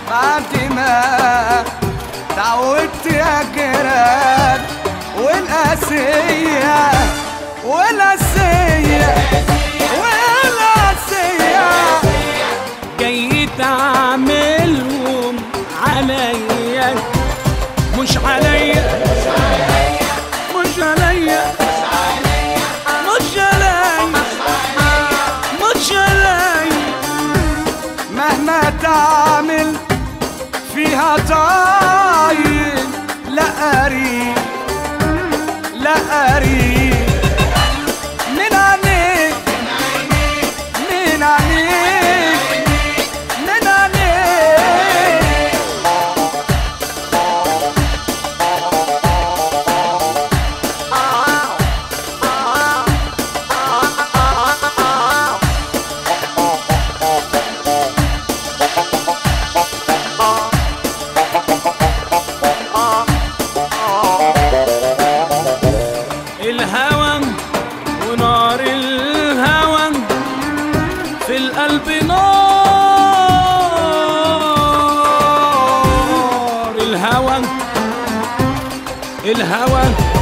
بعد ما تعودت يا جيران والقاسية والقاسية والقاسية جاي تعملهم عليا مش عليا مش عليا مش عليا مش عليا مهما تعمل فيها طايل لا قريب لا قريب من عينيك من عينيك من عينيك الهوى ونار الهوى في القلب نار الهوى الهوى